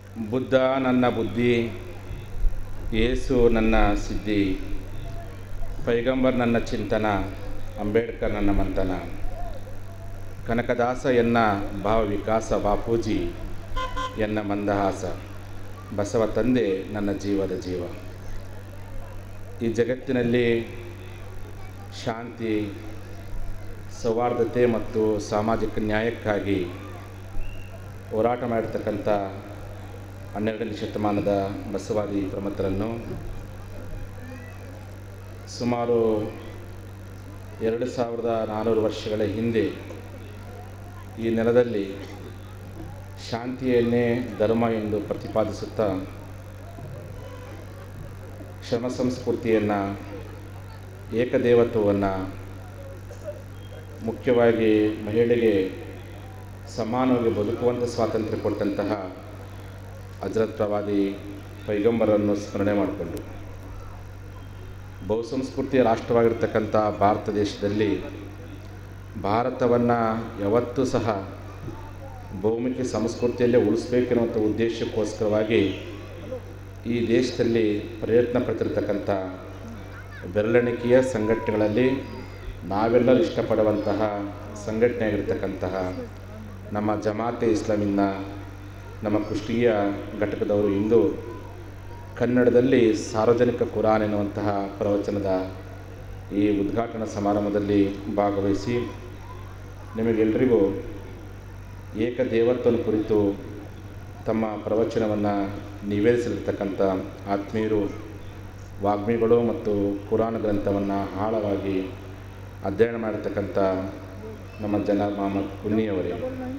ಬುದ್ಧ ನನ್ನ ಬುದ್ಧಿ ಯೇಸು ನನ್ನ ಸಿದ್ಧಿ ಪೈಗಂಬರ್ ನನ್ನ ಚಿಂತನ ಅಂಬೇಡ್ಕರ್ ನನ್ನ ಮಂಥನ ಕನಕದಾಸ ಎನ್ನ ಭಾವ ವಿಕಾಸ ಬಾಪೂಜಿ ಎನ್ನ ಮಂದಹಾಸ ಬಸವ ತಂದೆ ನನ್ನ ಜೀವದ ಜೀವ ಈ ಜಗತ್ತಿನಲ್ಲಿ ಶಾಂತಿ ಸೌಹಾರ್ದತೆ ಮತ್ತು ಸಾಮಾಜಿಕ ನ್ಯಾಯಕ್ಕಾಗಿ ಹೋರಾಟ ಮಾಡಿರ್ತಕ್ಕಂಥ ಹನ್ನೆರಡನೇ ಶತಮಾನದ ಬಸವಾದಿ ಪ್ರಮುಖರನ್ನು ಸುಮಾರು ಎರಡು ಸಾವಿರದ ನಾನ್ನೂರು ವರ್ಷಗಳ ಹಿಂದೆ ಈ ನೆಲದಲ್ಲಿ ಶಾಂತಿಯನ್ನೇ ಧರ್ಮ ಎಂದು ಪ್ರತಿಪಾದಿಸುತ್ತಾ ಶ್ರಮ ಸಂಸ್ಕೃತಿಯನ್ನು ಏಕದೇವತ್ವವನ್ನು ಮುಖ್ಯವಾಗಿ ಮಹಿಳೆಗೆ ಸಮಾನವಾಗಿ ಬದುಕುವಂಥ ಸ್ವಾತಂತ್ರ್ಯ ಕೊಟ್ಟಂತಹ ಹಜರತ್ ಪ್ರವಾದಿ ಪೈಗಂಬರನ್ನು ಸ್ಮರಣೆ ಮಾಡಿಕೊಂಡು ಬಹುಸಂಸ್ಕೃತಿಯ ರಾಷ್ಟ್ರವಾಗಿರ್ತಕ್ಕಂಥ ಭಾರತ ದೇಶದಲ್ಲಿ ಭಾರತವನ್ನು ಯಾವತ್ತೂ ಸಹ ಬಹುಮುಖಿ ಸಂಸ್ಕೃತಿಯಲ್ಲೇ ಉಳಿಸ್ಬೇಕೆನ್ನುವಂಥ ಉದ್ದೇಶಕ್ಕೋಸ್ಕರವಾಗಿ ಈ ದೇಶದಲ್ಲಿ ಪ್ರಯತ್ನ ಪಡ್ತಿರ್ತಕ್ಕಂಥ ಬೆರಳೆಣಿಕೆಯ ಸಂಘಟನೆಗಳಲ್ಲಿ ನಾವೆಲ್ಲರೂ ಇಷ್ಟಪಡುವಂತಹ ಸಂಘಟನೆ ಆಗಿರ್ತಕ್ಕಂತಹ ನಮ್ಮ ಜಮಾತೆ ಇಸ್ಲಾಮಿನ ನಮ್ಮ ಕುಷ್ಟೀಯ ಘಟಕದವರು ಇಂದು ಕನ್ನಡದಲ್ಲಿ ಸಾರ್ವಜನಿಕ ಕುರಾನ್ ಎನ್ನುವಂತಹ ಪ್ರವಚನದ ಈ ಉದ್ಘಾಟನಾ ಸಮಾರಂಭದಲ್ಲಿ ಭಾಗವಹಿಸಿ ನಿಮಗೆಲ್ಲರಿಗೂ ಏಕದೇವತ್ವನ ಕುರಿತು ತಮ್ಮ ಪ್ರವಚನವನ್ನು ನಿವೇದಿಸಲಿರ್ತಕ್ಕಂಥ ಆತ್ಮೀಯರು ವಾಗ್ಮಿಗಳು ಮತ್ತು ಕುರಾನ್ ಗ್ರಂಥವನ್ನು ಆಳವಾಗಿ ಅಧ್ಯಯನ ಮಾಡಿರ್ತಕ್ಕಂಥ ನಮ್ಮ ಜನ ಮೊಹಮ್ಮದ್ ಕುನ್ನಿಯವರೇ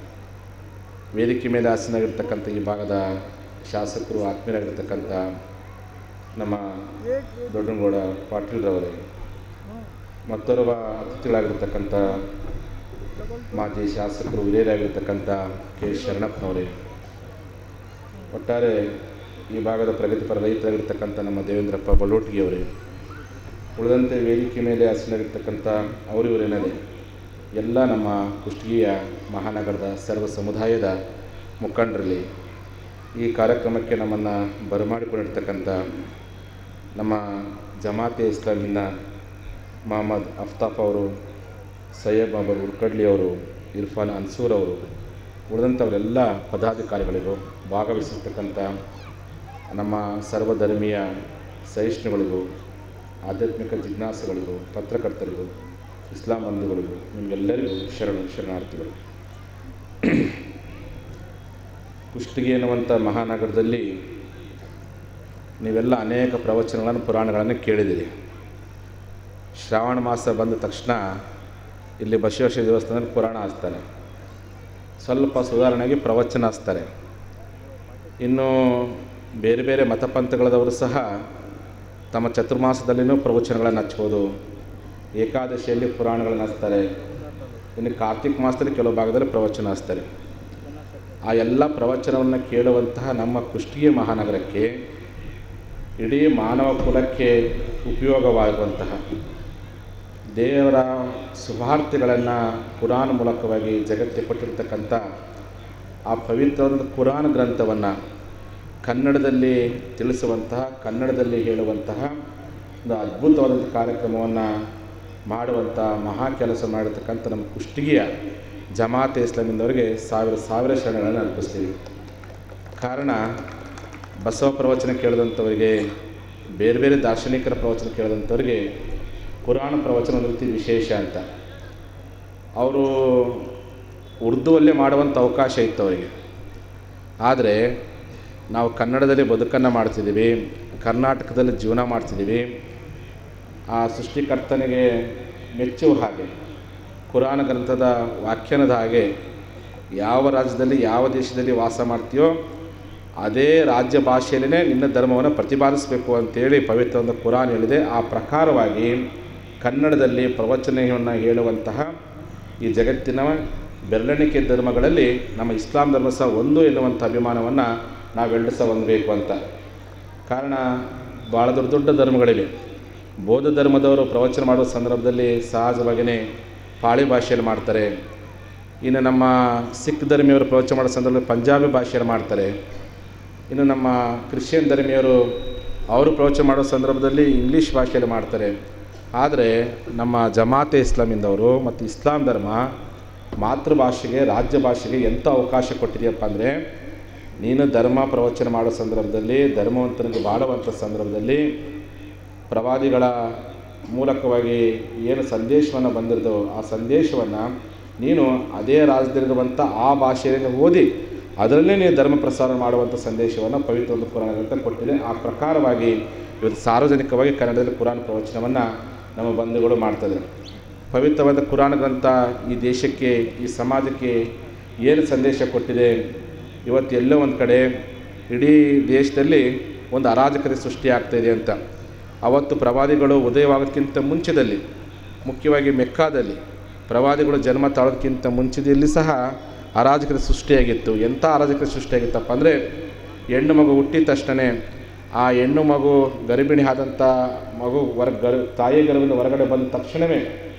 ವೇದಿಕೆ ಮೇಲೆ ಆಸನಾಗಿರ್ತಕ್ಕಂಥ ಈ ಭಾಗದ ಶಾಸಕರು ಆತ್ಮೀಯರಾಗಿರ್ತಕ್ಕಂಥ ನಮ್ಮ ದೊಡ್ಡನಗೌಡ ಪಾಟೀಲ್ರವರೇ ಮತ್ತೋರ್ವ ಅತಿಥಿಗಳಾಗಿರ್ತಕ್ಕಂಥ ಮಾಜಿ ಶಾಸಕರು ಹಿರಿಯರಾಗಿರ್ತಕ್ಕಂಥ ಕೆ ಶರಣಪ್ಪನವರೇ ಒಟ್ಟಾರೆ ಈ ಭಾಗದ ಪ್ರಗತಿಪರ ರೈತರಾಗಿರ್ತಕ್ಕಂಥ ನಮ್ಮ ದೇವೇಂದ್ರಪ್ಪ ಬಲೋಟಿಗೆಯವರೇ ಉಳಿದಂತೆ ವೇದಿಕೆ ಮೇಲೆ ಆಸನಾಗಿರ್ತಕ್ಕಂಥ ಅವರಿವರೇನದೆ ಎಲ್ಲ ನಮ್ಮ ಕುಷ್ಟಗಿಯ ಮಹಾನಗರದ ಸರ್ವ ಸಮುದಾಯದ ಮುಖಂಡರಲ್ಲಿ ಈ ಕಾರ್ಯಕ್ರಮಕ್ಕೆ ನಮ್ಮನ್ನು ಬರಮಾಡಿಕೊಂಡಿರ್ತಕ್ಕಂಥ ನಮ್ಮ ಜಮಾತೆ ಇಸ್ಲಾಮಿನ ಮೊಹಮ್ಮದ್ ಅಫ್ತಾಫ್ ಅವರು ಸೈಯದ್ ಮೊಹಮ್ಮದ್ ಉರ್ಕಡ್ಲಿ ಅವರು ಇರ್ಫಾನ್ ಅನ್ಸೂರ್ ಅವರು ಉಳಿದಂಥವರೆಲ್ಲ ಪದಾಧಿಕಾರಿಗಳಿಗೂ ಭಾಗವಹಿಸಿರ್ತಕ್ಕಂಥ ನಮ್ಮ ಸರ್ವಧರ್ಮೀಯ ಸಹಿಷ್ಣುಗಳಿಗೂ ಆಧ್ಯಾತ್ಮಿಕ ಜಿಜ್ಞಾಸುಗಳಿಗೂ ಪತ್ರಕರ್ತರಿಗೂ ಇಸ್ಲಾಂ ಬಂಧುಗಳಿಗೂ ನಿಮಗೆಲ್ಲರಿಗೂ ಶರಣು ಶರಣಾರ್ಥಿಗಳು ಕುಷ್ಟಗಿ ಎನ್ನುವಂಥ ಮಹಾನಗರದಲ್ಲಿ ನೀವೆಲ್ಲ ಅನೇಕ ಪ್ರವಚನಗಳನ್ನು ಪುರಾಣಗಳನ್ನು ಕೇಳಿದಿರಿ ಶ್ರಾವಣ ಮಾಸ ಬಂದ ತಕ್ಷಣ ಇಲ್ಲಿ ಬಸವೇಶ್ವರ ದೇವಸ್ಥಾನದಲ್ಲಿ ಪುರಾಣ ಹಚ್ತಾರೆ ಸ್ವಲ್ಪ ಸುಧಾರಣೆಗೆ ಪ್ರವಚನ ಹಚ್ತಾರೆ ಇನ್ನು ಬೇರೆ ಬೇರೆ ಮತಪಂಥಗಳದವರು ಸಹ ತಮ್ಮ ಚತುರ್ಮಾಸದಲ್ಲಿನೂ ಪ್ರವಚನಗಳನ್ನು ಹಚ್ಬೋದು ಏಕಾದಶಿಯಲ್ಲಿ ಪುರಾಣಗಳನ್ನು ಹಚ್ತಾರೆ ಇನ್ನು ಕಾರ್ತಿಕ ಮಾಸದಲ್ಲಿ ಕೆಲವು ಭಾಗದಲ್ಲಿ ಪ್ರವಚನ ಹಚ್ತಾರೆ ಆ ಎಲ್ಲ ಪ್ರವಚನವನ್ನು ಕೇಳುವಂತಹ ನಮ್ಮ ಕುಷ್ಟಗಿಯ ಮಹಾನಗರಕ್ಕೆ ಇಡೀ ಮಾನವ ಕುಲಕ್ಕೆ ಉಪಯೋಗವಾಗುವಂತಹ ದೇವರ ಸುವಾರ್ತೆಗಳನ್ನು ಕುರಾನ್ ಮೂಲಕವಾಗಿ ಜಗತ್ತಿಗೆ ಕೊಟ್ಟಿರ್ತಕ್ಕಂಥ ಆ ಪವಿತ್ರವಾದ ಕುರಾನ್ ಗ್ರಂಥವನ್ನು ಕನ್ನಡದಲ್ಲಿ ತಿಳಿಸುವಂತಹ ಕನ್ನಡದಲ್ಲಿ ಹೇಳುವಂತಹ ಒಂದು ಅದ್ಭುತವಾದಂಥ ಕಾರ್ಯಕ್ರಮವನ್ನು ಮಾಡುವಂಥ ಮಹಾ ಕೆಲಸ ಮಾಡಿರ್ತಕ್ಕಂಥ ನಮ್ಮ ಕುಷ್ಟಗಿಯ ಜಮಾತೆ ಇಸ್ಲಾಮಿಂದವರಿಗೆ ಸಾವಿರ ಸಾವಿರ ಶರಣಗಳನ್ನು ಅರ್ಪಿಸ್ತೀವಿ ಕಾರಣ ಬಸವ ಪ್ರವಚನ ಕೇಳಿದಂಥವರಿಗೆ ಬೇರೆ ಬೇರೆ ದಾರ್ಶನಿಕರ ಪ್ರವಚನ ಕೇಳಿದಂಥವ್ರಿಗೆ ಪುರಾಣ ಪ್ರವಚನ ಒಂದು ರೀತಿ ವಿಶೇಷ ಅಂತ ಅವರು ಉರ್ದುವಲ್ಲೇ ಮಾಡುವಂಥ ಅವಕಾಶ ಇತ್ತು ಅವರಿಗೆ ಆದರೆ ನಾವು ಕನ್ನಡದಲ್ಲಿ ಬದುಕನ್ನು ಮಾಡ್ತಿದ್ದೀವಿ ಕರ್ನಾಟಕದಲ್ಲಿ ಜೀವನ ಮಾಡ್ತಿದ್ದೀವಿ ಆ ಸೃಷ್ಟಿಕರ್ತನಿಗೆ ಮೆಚ್ಚುವ ಹಾಗೆ ಕುರಾನ್ ಗ್ರಂಥದ ವ್ಯಾಖ್ಯಾನದ ಹಾಗೆ ಯಾವ ರಾಜ್ಯದಲ್ಲಿ ಯಾವ ದೇಶದಲ್ಲಿ ವಾಸ ಮಾಡ್ತೀಯೋ ಅದೇ ರಾಜ್ಯ ಭಾಷೆಯಲ್ಲೇ ನಿನ್ನ ಧರ್ಮವನ್ನು ಪ್ರತಿಪಾದಿಸಬೇಕು ಅಂತೇಳಿ ಪವಿತ್ರವಾದ ಕುರಾನ್ ಹೇಳಿದೆ ಆ ಪ್ರಕಾರವಾಗಿ ಕನ್ನಡದಲ್ಲಿ ಪ್ರವಚನವನ್ನು ಹೇಳುವಂತಹ ಈ ಜಗತ್ತಿನ ಬೆರಳೆಣಿಕೆ ಧರ್ಮಗಳಲ್ಲಿ ನಮ್ಮ ಇಸ್ಲಾಂ ಧರ್ಮ ಸಹ ಒಂದು ಎನ್ನುವಂಥ ಅಭಿಮಾನವನ್ನು ನಾವೆರಡು ಸಹ ಹೊಂದಬೇಕು ಅಂತ ಕಾರಣ ಭಾಳ ದೊಡ್ಡ ದೊಡ್ಡ ಧರ್ಮಗಳಿವೆ ಬೌದ್ಧ ಧರ್ಮದವರು ಪ್ರವಚನ ಮಾಡುವ ಸಂದರ್ಭದಲ್ಲಿ ಸಹಜವಾಗಿಯೇ ಪಾಳಿ ಭಾಷೆಯಲ್ಲಿ ಮಾಡ್ತಾರೆ ಇನ್ನು ನಮ್ಮ ಸಿಖ್ ಧರ್ಮೀಯವರು ಪ್ರವಚನ ಮಾಡೋ ಸಂದರ್ಭದಲ್ಲಿ ಪಂಜಾಬಿ ಭಾಷೆಯಲ್ಲಿ ಮಾಡ್ತಾರೆ ಇನ್ನು ನಮ್ಮ ಕ್ರಿಶ್ಚಿಯನ್ ಧರ್ಮೀಯರು ಅವರು ಪ್ರವಚನ ಮಾಡೋ ಸಂದರ್ಭದಲ್ಲಿ ಇಂಗ್ಲೀಷ್ ಭಾಷೆಯಲ್ಲಿ ಮಾಡ್ತಾರೆ ಆದರೆ ನಮ್ಮ ಜಮಾತೆ ಇಸ್ಲಾಮಿಂದವರು ಮತ್ತು ಇಸ್ಲಾಂ ಧರ್ಮ ಮಾತೃಭಾಷೆಗೆ ರಾಜ್ಯ ಭಾಷೆಗೆ ಎಂಥ ಅವಕಾಶ ಕೊಟ್ಟಿದೆಯಪ್ಪ ಅಂದರೆ ನೀನು ಧರ್ಮ ಪ್ರವಚನ ಮಾಡೋ ಸಂದರ್ಭದಲ್ಲಿ ಧರ್ಮವಂತನಿಗೆ ಬಾಳುವಂಥ ಸಂದರ್ಭದಲ್ಲಿ ಪ್ರವಾದಿಗಳ ಮೂಲಕವಾಗಿ ಏನು ಸಂದೇಶವನ್ನು ಬಂದಿರೋದು ಆ ಸಂದೇಶವನ್ನು ನೀನು ಅದೇ ರಾಜ್ಯದಲ್ಲಿರುವಂಥ ಆ ಭಾಷೆಯನ್ನು ಓದಿ ಅದರಲ್ಲೇ ನೀವು ಧರ್ಮ ಪ್ರಸಾರ ಮಾಡುವಂಥ ಸಂದೇಶವನ್ನು ಪವಿತ್ರ ಒಂದು ಪುರಾಣ ಗ್ರಂಥ ಕೊಟ್ಟಿದೆ ಆ ಪ್ರಕಾರವಾಗಿ ಇವತ್ತು ಸಾರ್ವಜನಿಕವಾಗಿ ಕನ್ನಡದಲ್ಲಿ ಕುರಾನ್ ಪ್ರವಚನವನ್ನು ನಮ್ಮ ಬಂಧುಗಳು ಮಾಡ್ತಾಯಿದ್ದಾರೆ ಪವಿತ್ರವಾದ ಕುರಾನ್ ಗ್ರಂಥ ಈ ದೇಶಕ್ಕೆ ಈ ಸಮಾಜಕ್ಕೆ ಏನು ಸಂದೇಶ ಕೊಟ್ಟಿದೆ ಇವತ್ತು ಎಲ್ಲೋ ಒಂದು ಕಡೆ ಇಡೀ ದೇಶದಲ್ಲಿ ಒಂದು ಅರಾಜಕತೆ ಸೃಷ್ಟಿಯಾಗ್ತಾಯಿದೆ ಅಂತ ಅವತ್ತು ಪ್ರವಾದಿಗಳು ಉದಯವಾಗೋದಕ್ಕಿಂತ ಮುಂಚೆದಲ್ಲಿ ಮುಖ್ಯವಾಗಿ ಮೆಕ್ಕಾದಲ್ಲಿ ಪ್ರವಾದಿಗಳು ಜನ್ಮ ತಾಳೋದಕ್ಕಿಂತ ಮುಂಚೆದಲ್ಲಿ ಸಹ ಅರಾಜಕತೆ ಸೃಷ್ಟಿಯಾಗಿತ್ತು ಎಂಥ ಅರಾಜಕತೆ ಸೃಷ್ಟಿಯಾಗಿತ್ತಪ್ಪ ಅಂದರೆ ಹೆಣ್ಣು ಮಗು ಹುಟ್ಟಿದ ತಕ್ಷಣ ಆ ಹೆಣ್ಣು ಮಗು ಗರ್ಭಿಣಿ ಆದಂಥ ಮಗು ಹೊರ ಗರ್ ತಾಯಿ ಗರ್ಭದಿಂದ ಹೊರಗಡೆ ಬಂದ ತಕ್ಷಣವೇ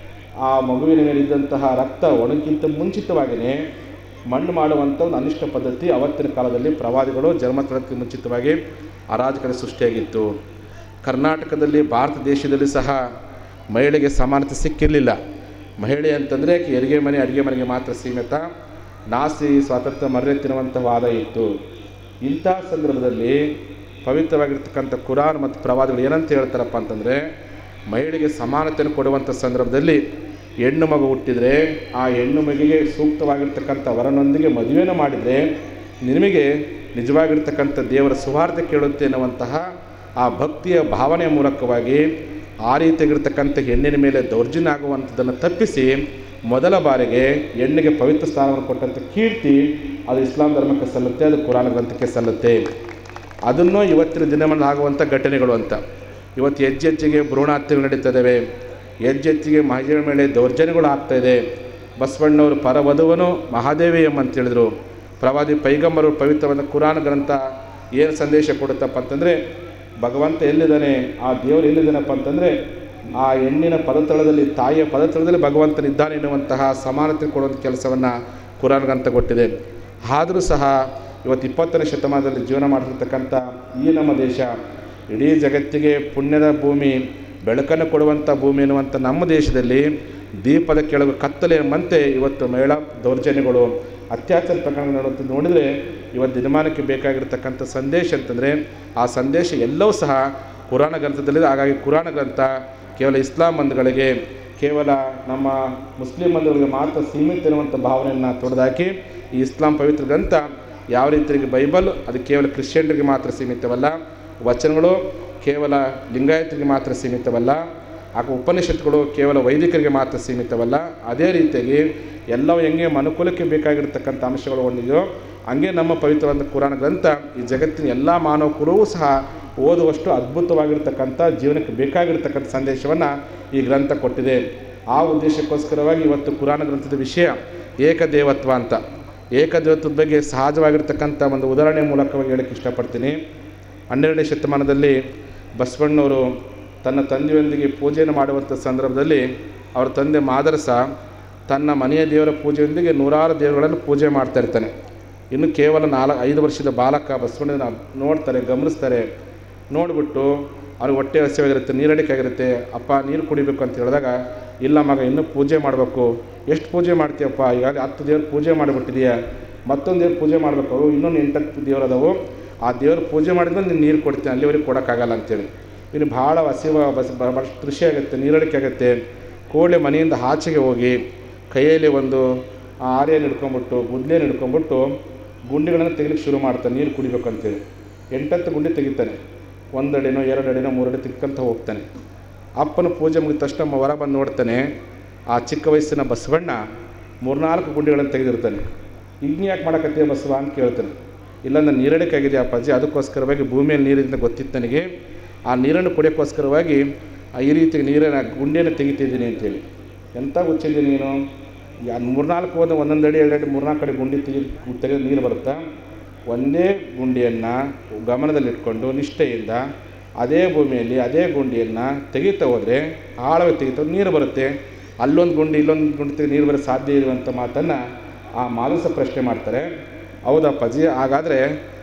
ಆ ಮಗುವಿನ ಮೇಲಿದ್ದಂತಹ ರಕ್ತ ಒಣಗಿಂತ ಮುಂಚಿತವಾಗಿಯೇ ಮಣ್ಣು ಮಾಡುವಂಥ ಒಂದು ಅನಿಷ್ಟ ಪದ್ಧತಿ ಅವತ್ತಿನ ಕಾಲದಲ್ಲಿ ಪ್ರವಾದಿಗಳು ಜನ್ಮ ತಳಕ್ಕೆ ಮುಂಚಿತವಾಗಿ ಅರಾಜಕತೆ ಸೃಷ್ಟಿಯಾಗಿತ್ತು ಕರ್ನಾಟಕದಲ್ಲಿ ಭಾರತ ದೇಶದಲ್ಲಿ ಸಹ ಮಹಿಳೆಗೆ ಸಮಾನತೆ ಸಿಕ್ಕಿರಲಿಲ್ಲ ಮಹಿಳೆ ಅಂತಂದರೆ ಹೆರಿಗೆ ಮನೆ ಅಡುಗೆ ಮನೆಗೆ ಮಾತ್ರ ಸೀಮಿತ ನಾಸಿ ಸ್ವಾತಂತ್ರ್ಯ ಮರ್ರೆ ತಿನ್ನುವಂಥ ವಾದ ಇತ್ತು ಇಂಥ ಸಂದರ್ಭದಲ್ಲಿ ಪವಿತ್ರವಾಗಿರ್ತಕ್ಕಂಥ ಕುರಾನ್ ಮತ್ತು ಪ್ರವಾದಿಗಳು ಏನಂತ ಹೇಳ್ತಾರಪ್ಪ ಅಂತಂದರೆ ಮಹಿಳೆಗೆ ಸಮಾನತೆಯನ್ನು ಕೊಡುವಂಥ ಸಂದರ್ಭದಲ್ಲಿ ಹೆಣ್ಣು ಮಗು ಹುಟ್ಟಿದರೆ ಆ ಹೆಣ್ಣು ಮಗುವಿಗೆ ಸೂಕ್ತವಾಗಿರ್ತಕ್ಕಂಥ ವರನೊಂದಿಗೆ ಮದುವೆನ ಮಾಡಿದರೆ ನಿನಗೆ ನಿಜವಾಗಿರ್ತಕ್ಕಂಥ ದೇವರ ಸುವಾರ್ತೆ ಕೇಳುತ್ತೆ ಎನ್ನುವಂತಹ ಆ ಭಕ್ತಿಯ ಭಾವನೆಯ ಮೂಲಕವಾಗಿ ಆ ರೀತಿಯಾಗಿರ್ತಕ್ಕಂಥ ಹೆಣ್ಣಿನ ಮೇಲೆ ದೌರ್ಜನ್ಯ ಆಗುವಂಥದ್ದನ್ನು ತಪ್ಪಿಸಿ ಮೊದಲ ಬಾರಿಗೆ ಹೆಣ್ಣಿಗೆ ಪವಿತ್ರ ಸ್ಥಾನವನ್ನು ಕೊಟ್ಟಂಥ ಕೀರ್ತಿ ಅದು ಇಸ್ಲಾಂ ಧರ್ಮಕ್ಕೆ ಸಲ್ಲುತ್ತೆ ಅದು ಕುರಾನ್ ಗ್ರಂಥಕ್ಕೆ ಸಲ್ಲುತ್ತೆ ಅದನ್ನು ಇವತ್ತಿನ ದಿನಗಳಲ್ಲಿ ಆಗುವಂಥ ಘಟನೆಗಳು ಅಂತ ಇವತ್ತು ಹೆಜ್ಜೆ ಹೆಜ್ಜೆಗೆ ಭ್ರೂಣಹತ್ಯೆಗಳು ನಡೀತದವೆ ಹೆಜ್ಜೆ ಹೆಜ್ಜೆಗೆ ಮಹಿಳೆಯ ಮೇಲೆ ದೌರ್ಜನ್ಯಗಳು ಆಗ್ತಾಯಿದೆ ಬಸವಣ್ಣವರು ಪರವಧುವನು ಮಹಾದೇವಿ ಎಂಬಂತ ಹೇಳಿದರು ಪ್ರವಾದಿ ಪೈಗಂಬರು ಪವಿತ್ರವಾದ ಕುರಾನ್ ಗ್ರಂಥ ಏನು ಸಂದೇಶ ಕೊಡುತ್ತಪ್ಪ ಅಂತಂದರೆ ಭಗವಂತ ಎಲ್ಲಿದ್ದಾನೆ ಆ ದೇವರು ಎಲ್ಲಿದ್ದಾನಪ್ಪ ಅಂತಂದರೆ ಆ ಹೆಣ್ಣಿನ ಪದತಳದಲ್ಲಿ ತಾಯಿಯ ಪದತಳದಲ್ಲಿ ಭಗವಂತನಿದ್ದಾನೆ ಎನ್ನುವಂತಹ ಸಮಾನತೆ ಕೊಡುವಂಥ ಕೆಲಸವನ್ನು ಕುರಾನ್ ಗ್ರಂಥ ಕೊಟ್ಟಿದೆ ಆದರೂ ಸಹ ಇವತ್ತು ಇಪ್ಪತ್ತನೇ ಶತಮಾನದಲ್ಲಿ ಜೀವನ ಮಾಡಿರ್ತಕ್ಕಂಥ ಈ ನಮ್ಮ ದೇಶ ಇಡೀ ಜಗತ್ತಿಗೆ ಪುಣ್ಯದ ಭೂಮಿ ಬೆಳಕನ್ನು ಕೊಡುವಂಥ ಭೂಮಿ ಎನ್ನುವಂಥ ನಮ್ಮ ದೇಶದಲ್ಲಿ ದೀಪದ ಕೆಳಗೆ ಕತ್ತಲೆ ಎಂಬಂತೆ ಇವತ್ತು ಮಹಿಳಾ ದೌರ್ಜನ್ಯಗಳು ಅತ್ಯಾಚಾರ ಪ್ರಕರಣ ನೋಡುವಂಥ ನೋಡಿದರೆ ಇವತ್ತು ದಿನಮಾನಕ್ಕೆ ಬೇಕಾಗಿರ್ತಕ್ಕಂಥ ಸಂದೇಶ ಅಂತಂದರೆ ಆ ಸಂದೇಶ ಎಲ್ಲವೂ ಸಹ ಕುರಾನ ಗ್ರಂಥದಲ್ಲಿದೆ ಹಾಗಾಗಿ ಕುರಾನ ಗ್ರಂಥ ಕೇವಲ ಇಸ್ಲಾಂ ಬಂಧುಗಳಿಗೆ ಕೇವಲ ನಮ್ಮ ಮುಸ್ಲಿಂ ಬಂಧುಗಳಿಗೆ ಮಾತ್ರ ಸೀಮಿತ ಇರುವಂಥ ಭಾವನೆಯನ್ನು ತೊಡೆದಾಕಿ ಈ ಇಸ್ಲಾಂ ಪವಿತ್ರ ಗ್ರಂಥ ಯಾವ ರೀತಿಯಾಗಿ ಬೈಬಲ್ ಅದು ಕೇವಲ ಕ್ರಿಶ್ಚಿಯನ್ರಿಗೆ ಮಾತ್ರ ಸೀಮಿತವಲ್ಲ ವಚನಗಳು ಕೇವಲ ಲಿಂಗಾಯತರಿಗೆ ಮಾತ್ರ ಸೀಮಿತವಲ್ಲ ಹಾಗೂ ಉಪನಿಷತ್ತುಗಳು ಕೇವಲ ವೈದಿಕರಿಗೆ ಮಾತ್ರ ಸೀಮಿತವಲ್ಲ ಅದೇ ರೀತಿಯಾಗಿ ಎಲ್ಲವೂ ಹೆಂಗೆ ಅನುಕೂಲಕ್ಕೆ ಬೇಕಾಗಿರ್ತಕ್ಕಂಥ ಅಂಶಗಳು ಹೊಂದಿದೆಯೋ ಹಂಗೆ ನಮ್ಮ ಪವಿತ್ರವಾದ ಕುರಾನ ಗ್ರಂಥ ಈ ಜಗತ್ತಿನ ಎಲ್ಲ ಮಾನವ ಕುಲವೂ ಸಹ ಓದುವಷ್ಟು ಅದ್ಭುತವಾಗಿರ್ತಕ್ಕಂಥ ಜೀವನಕ್ಕೆ ಬೇಕಾಗಿರ್ತಕ್ಕಂಥ ಸಂದೇಶವನ್ನು ಈ ಗ್ರಂಥ ಕೊಟ್ಟಿದೆ ಆ ಉದ್ದೇಶಕ್ಕೋಸ್ಕರವಾಗಿ ಇವತ್ತು ಕುರಾನ ಗ್ರಂಥದ ವಿಷಯ ಏಕದೇವತ್ವ ಅಂತ ಏಕದೇವತ್ವದ ಬಗ್ಗೆ ಸಹಜವಾಗಿರ್ತಕ್ಕಂಥ ಒಂದು ಉದಾಹರಣೆ ಮೂಲಕವಾಗಿ ಹೇಳಕ್ಕೆ ಇಷ್ಟಪಡ್ತೀನಿ ಹನ್ನೆರಡನೇ ಶತಮಾನದಲ್ಲಿ ಬಸವಣ್ಣವರು ತನ್ನ ತಂದೆಯೊಂದಿಗೆ ಪೂಜೆಯನ್ನು ಮಾಡುವಂಥ ಸಂದರ್ಭದಲ್ಲಿ ಅವರ ತಂದೆ ಮಾದರಸ ತನ್ನ ಮನೆಯ ದೇವರ ಪೂಜೆಯೊಂದಿಗೆ ನೂರಾರು ದೇವರುಗಳನ್ನು ಪೂಜೆ ಮಾಡ್ತಾ ಇರ್ತಾನೆ ಇನ್ನು ಕೇವಲ ನಾಲ್ಕು ಐದು ವರ್ಷದ ಬಾಲಕ ಬಸವಣ್ಣನ ನೋಡ್ತಾರೆ ಗಮನಿಸ್ತಾರೆ ನೋಡಿಬಿಟ್ಟು ಅವ್ರಿಗೆ ಹೊಟ್ಟೆ ಹಸಿವಾಗಿರುತ್ತೆ ನೀರಡಿಕೆ ಆಗಿರುತ್ತೆ ಅಪ್ಪ ನೀರು ಕುಡಿಬೇಕು ಅಂತ ಹೇಳಿದಾಗ ಇಲ್ಲ ಮಗ ಇನ್ನೂ ಪೂಜೆ ಮಾಡಬೇಕು ಎಷ್ಟು ಪೂಜೆ ಮಾಡ್ತೀಯಪ್ಪ ಈಗಾಗಲೇ ಹತ್ತು ದೇವ್ರ ಪೂಜೆ ಮಾಡಿಬಿಟ್ಟಿದೆಯಾ ಮತ್ತೊಂದು ದೇವ್ರ ಪೂಜೆ ಮಾಡಬೇಕು ಅವು ಇನ್ನೊಂದು ಎಂಟತ್ತು ದೇವ್ರು ಅದಾವು ಆ ದೇವ್ರ ಪೂಜೆ ಮಾಡಿದ್ಮೇಲೆ ನೀನು ನೀರು ಕೊಡ್ತೀನಿ ಅಲ್ಲಿವರೆಗೆ ಕೊಡೋಕ್ಕಾಗಲ್ಲ ಅಂತೇಳಿ ಇನ್ನು ಭಾಳ ಹಸಿವ ಬಸ್ ಭಾಳಷ್ಟು ಕೃಷಿ ಆಗುತ್ತೆ ನೀರಡಿಕೆ ಆಗುತ್ತೆ ಕೂಡಲೇ ಮನೆಯಿಂದ ಆಚೆಗೆ ಹೋಗಿ ಕೈಯಲ್ಲಿ ಒಂದು ಆರ್ಯನ ಹಿಡ್ಕೊಂಬಿಟ್ಟು ಗುಡ್ಲೆನ ಹಿಡ್ಕೊಂಬಿಟ್ಟು ಗುಂಡಿಗಳನ್ನು ತೆಗಿಲಿಕ್ಕೆ ಶುರು ಮಾಡ್ತಾನೆ ನೀರು ಕುಡಿಬೇಕು ಅಂತೇಳಿ ಎಂಟತ್ತು ಗುಂಡಿ ತೆಗಿತಾನೆ ಒಂದು ಅಡಿನೋ ಎರಡು ಅಡಿನೋ ಮೂರು ಅಡಿ ತಿಕ್ಕಂತ ಹೋಗ್ತಾನೆ ಅಪ್ಪನ ಪೂಜೆ ಮುಗಿದ ತಕ್ಷಣ ಮ- ಹೊರ ಬಂದು ನೋಡ್ತಾನೆ ಆ ಚಿಕ್ಕ ವಯಸ್ಸಿನ ಬಸವಣ್ಣ ಮೂರ್ನಾಲ್ಕು ಗುಂಡಿಗಳನ್ನು ತೆಗೆದಿರ್ತಾನೆ ಇನ್ನು ಯಾಕೆ ಮಾಡಕತ್ತೀಯ ಬಸವ ಅಂತ ಕೇಳ್ತಾನೆ ಇಲ್ಲ ನಾನು ನೀರಡಿಕೆ ಆಗಿದೆ ಅಪ್ಪಾಜಿ ಅದಕ್ಕೋಸ್ಕರವಾಗಿ ಭೂಮಿಯಲ್ಲಿ ನೀರಿನಿಂದ ಗೊತ್ತಿತ್ತು ನನಗೆ ಆ ನೀರನ್ನು ಕುಡಿಯೋಕ್ಕೋಸ್ಕರವಾಗಿ ಆ ಈ ರೀತಿ ನೀರನ್ನು ಗುಂಡಿಯನ್ನು ತೆಗಿತಿದ್ದೀನಿ ಅಂತೇಳಿ ಎಂಥ ಹುಚ್ಚಿದ್ದೆ ನೀನು ಯಾ ಮೂರ್ನಾಲ್ಕು ಹೋದ ಒಂದೊಂದು ಅಡಿ ಎರಡು ಅಡಿ ಮೂರ್ನಾಲ್ಕು ಕಡೆ ಗುಂಡಿ ತೆಗಿ ತೆಗೆದು ನೀರು ಬರುತ್ತಾ ಒಂದೇ ಗುಂಡಿಯನ್ನು ಗಮನದಲ್ಲಿಟ್ಕೊಂಡು ನಿಷ್ಠೆಯಿಂದ ಅದೇ ಭೂಮಿಯಲ್ಲಿ ಅದೇ ಗುಂಡಿಯನ್ನು ತೆಗಿತಾ ಹೋದರೆ ಆಳವಾಗಿ ತೆಗಿತಾ ಹೋದ್ರೆ ನೀರು ಬರುತ್ತೆ ಅಲ್ಲೊಂದು ಗುಂಡಿ ಇಲ್ಲೊಂದು ಗುಂಡಿ ತೆಗೆದು ನೀರು ಬರೋ ಸಾಧ್ಯ ಇರುವಂಥ ಮಾತನ್ನು ಆ ಮಾನಸ ಪ್ರಶ್ನೆ ಮಾಡ್ತಾರೆ ಹೌದಪ್ಪಾಜಿ ಹಾಗಾದರೆ